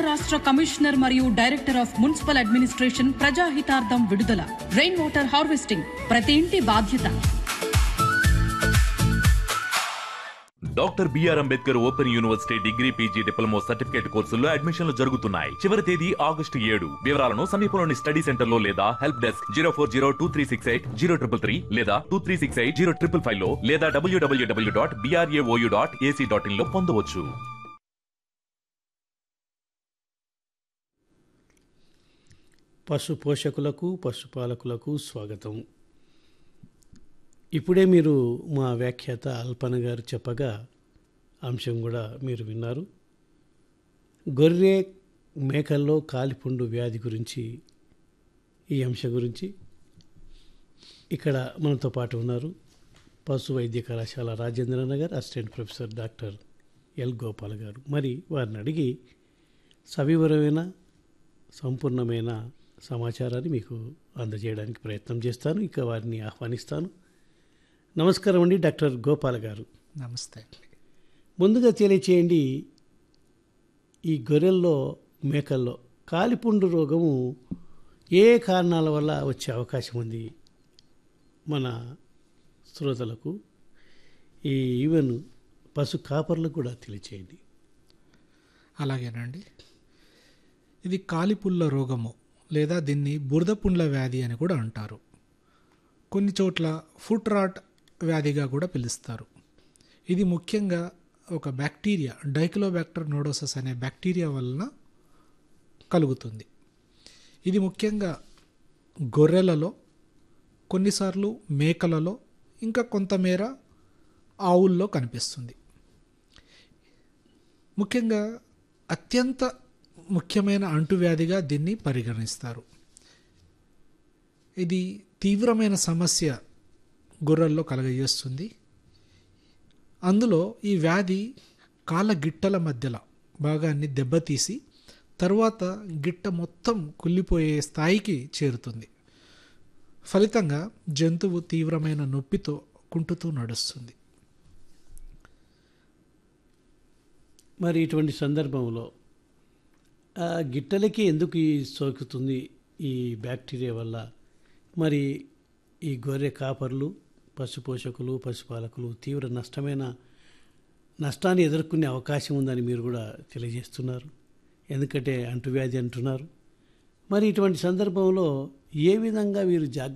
రాష్ట్ర కమిషనర్ మరియు director of municipal administration ప్రజాహితార్థం విడుదల రెయిన్ వాటర్ హార్వెస్టింగ్ ప్రతి ఇంటి బాధ్యత doctor BR Ambedkar open university degree PG diploma certificate కోర్సుల్లో అడ్మిషన్లు జరుగుతున్నాయి చివరి తేదీ ఆగస్టు ఏడు వివరాలను సమీపంలోని స్టడీ సెంటర్ లో లేదా help desk zero four zero two three six eight zero triple three లేదా two three six eight zero triple five లో లేదా WWW dot BRAOU dot AC dot in లో పొందవచ్చు పశు పోషకులకు పశుపాలకులకు స్వాగతం ఇప్పుడే మీరు మా వ్యాఖ్యాత అల్పన గారు చెప్పగా అంశం కూడా మీరు విన్నారు గొర్రె మేకల్లో కాలిపుండు వ్యాధి గురించి ఈ అంశం గురించి ఇక్కడ మనతో పాటు ఉన్నారు పశు వైద్య కళాశాల Rajendra Nagar assistant professor doctor L Gopal గారు మరి వారిని అడిగి సవివరమైన సంపూర్ణమైన సమాచారాన్ని మీకు అందజేయడానికి ప్రయత్నం చేస్తాను ఇక వారిని ఆహ్వానిస్తాను నమస్కారం అండి డాక్టర్ గోపాల్ గారు నమస్తే ముందుగా తెలియచేయండి ఈ గొర్రెల్లో మేకల్లో కాలిపుండు రోగము ఏ కారణాల వల్ల వచ్చే అవకాశం ఉంది మన శ్రోతలకు ఈ ఈవెన్ పశు కాపర్లకు కూడా తెలియచేయండి అలాగేనండి ఇది కాలిపుల్ల రోగము లేదా దీన్ని బురద పుండ్ల వ్యాధి అని కూడా అంటారు కొన్ని చోట్ల ఫుట్ రాట్ వ్యాధిగా కూడా పిలుస్తారు ఇది ముఖ్యంగా ఒక బ్యాక్టీరియా డైక్లోబ్యాక్టర్ నోడోసస్ అనే బ్యాక్టీరియా వలన కలుగుతుంది ఇది ముఖ్యంగా గొర్రెలలో కొన్నిసార్లు మేకలలో ఇంకా కొంతమేర ఆవుల్లో కనిపిస్తుంది ముఖ్యంగా అత్యంత ముఖ్యమైన అంటువ్యాధిగా దీన్ని పరిగణిస్తారు ఇది తీవ్రమైన సమస్య గొర్రెల్లో కలగజేస్తుంది అందులో ఈ వ్యాధి కాళ్ళ గిట్టల మధ్యలో భాగాన్ని దెబ్బతీసి తర్వాత గిట్ట మొత్తం కుళ్ళిపోయే స్థాయికి చేరుతుంది ఫలితంగా జంతువు తీవ్రమైన నొప్పితో కుంటుతూ నడుస్తుంది మరి ఇటువంటి సందర్భంలో ఆ గిట్టలకి ఎందుకు ఈ సోకుతుంది ఈ బ్యాక్టీరియా వల్ల మరి ఈ గొర్రె కాపర్లు పశు పోషకులు పశుపాలకులు తీవ్ర నష్టమైన నష్టాన్ని ఎదుర్కొనే అవకాశం ఉందని మీరు కూడా తెలియజేస్తున్నారు ఎందుకంటే అంటువ్యాధి అంటున్నారు మరి ఇటువంటి సందర్భంలో ఏ విధంగా వీరు జాగ్రత్త